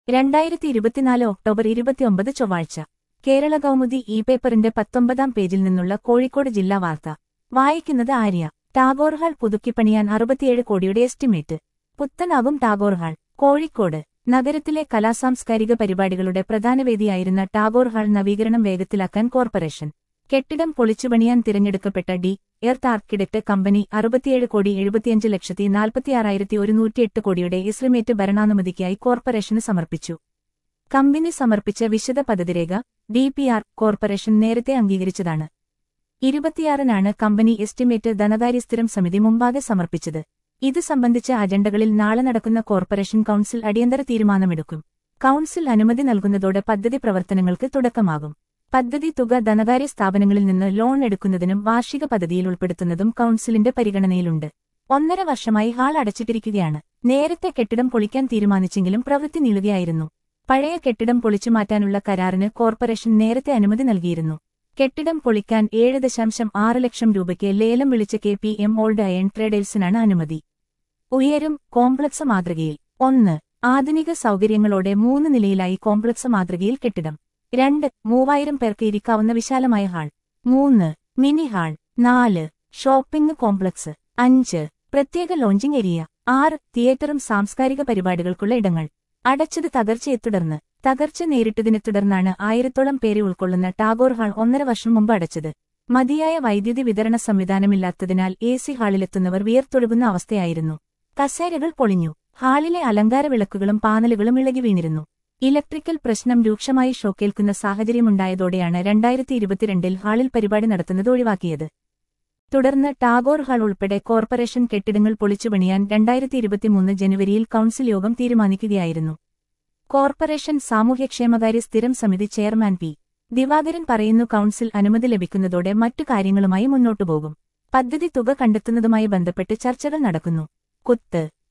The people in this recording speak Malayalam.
രണ്ടായിരത്തി ഇരുപത്തിനാല് ഒക്ടോബർ ഇരുപത്തിയൊമ്പത് ചൊവ്വാഴ്ച കേരള കൗമുദി ഇ പേപ്പറിന്റെ പത്തൊമ്പതാം പേജിൽ നിന്നുള്ള കോഴിക്കോട് ജില്ലാ വാർത്ത വായിക്കുന്നത് ആര്യ ടാഗോർ ഹാൾ പുതുക്കിപ്പണിയാൻ അറുപത്തിയേഴ് കോടിയുടെ എസ്റ്റിമേറ്റ് പുത്തനാകും ടാഗോർ ഹാൾ കോഴിക്കോട് നഗരത്തിലെ കലാസാംസ്കാരിക പരിപാടികളുടെ പ്രധാന വേദിയായിരുന്ന ടാഗോർ ഹാൾ നവീകരണം വേഗത്തിലാക്കാൻ കോർപ്പറേഷൻ കെട്ടിടം പൊളിച്ചുപണിയാൻ തിരഞ്ഞെടുക്കപ്പെട്ട ഡി എർത്ത് ആർക്കിടെക്ട് കമ്പനി അറുപത്തിയേഴ് കോടി എഴുപത്തിയഞ്ച് ലക്ഷത്തി നാൽപ്പത്തിയാറായിരത്തി ഒരുന്നൂറ്റിയെട്ട് കോടിയുടെ എസ്റ്റിമേറ്റ് ഭരണാനുമതിക്കായി കോർപ്പറേഷന് സമർപ്പിച്ചു കമ്പനി സമർപ്പിച്ച വിശദ പദ്ധതിരേഖ ഡി പി ആർ കോർപ്പറേഷൻ നേരത്തെ അംഗീകരിച്ചതാണ് ഇരുപത്തിയാറിനാണ് കമ്പനി എസ്റ്റിമേറ്റ് ധനകാര്യ സ്ഥിരം സമിതി മുമ്പാകെ സമർപ്പിച്ചത് ഇത് സംബന്ധിച്ച അജണ്ടകളിൽ നാളെ നടക്കുന്ന കോർപ്പറേഷൻ കൌൺസിൽ അടിയന്തര തീരുമാനമെടുക്കും കൌൺസിൽ അനുമതി നൽകുന്നതോടെ പദ്ധതി പ്രവർത്തനങ്ങൾക്ക് തുടക്കമാകും പദ്ധതി തുക ധനകാര്യ സ്ഥാപനങ്ങളിൽ നിന്ന് ലോൺ എടുക്കുന്നതിനും വാർഷിക പദ്ധതിയിൽ ഉൾപ്പെടുത്തുന്നതും കൌൺസിലിന്റെ പരിഗണനയിലുണ്ട് ഒന്നര വർഷമായി ഹാൾ അടച്ചിട്ടിരിക്കുകയാണ് നേരത്തെ കെട്ടിടം പൊളിക്കാൻ തീരുമാനിച്ചെങ്കിലും പ്രവൃത്തി നീളുകയായിരുന്നു പഴയ കെട്ടിടം പൊളിച്ചുമാറ്റാനുള്ള കരാറിന് കോർപ്പറേഷൻ നേരത്തെ അനുമതി നൽകിയിരുന്നു കെട്ടിടം പൊളിക്കാൻ ഏഴ് ദശാംശം ആറ് ലക്ഷം രൂപയ്ക്ക് ലേലം വിളിച്ച K P M old iron ട്രേഡേഴ്സിനാണ് അനുമതി ഉയരും കോംപ്ലക്സ് മാതൃകയിൽ ഒന്ന് ആധുനിക സൗകര്യങ്ങളോടെ മൂന്ന് നിലയിലായി കോംപ്ലക്സ് മാതൃകയിൽ കെട്ടിടം രണ്ട് മൂവായിരം പേർക്ക് ഇരിക്കാവുന്ന വിശാലമായ ഹാൾ മൂന്ന് മിനി ഹാൾ നാല് ഷോപ്പിംഗ് കോംപ്ലക്സ് അഞ്ച് പ്രത്യേക ലോഞ്ചിംഗ് ഏരിയ ആറ് തിയേറ്ററും സാംസ്കാരിക പരിപാടികൾക്കുള്ള ഇടങ്ങൾ അടച്ചത് തകർച്ചയെ തുടർന്ന് തകർച്ച നേരിട്ടതിനെ തുടർന്നാണ് ആയിരത്തോളം പേരെ ഉൾക്കൊള്ളുന്ന ടാഗോർ ഹാൾ ഒന്നര വർഷം മുമ്പ് അടച്ചത് മതിയായ വൈദ്യുതി വിതരണ സംവിധാനമില്ലാത്തതിനാൽ എ സി ഹാളിലെത്തുന്നവർ വിയർത്തൊഴുകുന്ന അവസ്ഥയായിരുന്നു കസേരകൾ പൊളിഞ്ഞു ഹാളിലെ അലങ്കാര വിളക്കുകളും പാനലുകളും ഇളകി വീണിരുന്നു ഇലക്ട്രിക്കൽ പ്രശ്നം രൂക്ഷമായി ഷോക്കേൽക്കുന്ന സാഹചര്യമുണ്ടായതോടെയാണ് രണ്ടായിരത്തി ഇരുപത്തിരണ്ടിൽ ഹാളിൽ പരിപാടി നടത്തുന്നത് ഒഴിവാക്കിയത് തുടർന്ന് ടാഗോർ ഹാൾ ഉൾപ്പെടെ കോർപ്പറേഷൻ കെട്ടിടങ്ങൾ പൊളിച്ചുപണിയാൻ രണ്ടായിരത്തി ഇരുപത്തിമൂന്ന് ജനുവരിയിൽ കൌൺസിൽ യോഗം തീരുമാനിക്കുകയായിരുന്നു കോർപ്പറേഷൻ സാമൂഹ്യക്ഷേമകാര്യ സ്ഥിരം സമിതി ചെയർമാൻ പി ദിവാകരൻ പറയുന്നു കൌൺസിൽ അനുമതി ലഭിക്കുന്നതോടെ മറ്റു കാര്യങ്ങളുമായി മുന്നോട്ടുപോകും പദ്ധതി തുക കണ്ടെത്തുന്നതുമായി ബന്ധപ്പെട്ട് ചർച്ചകൾ നടക്കുന്നു കുത്ത്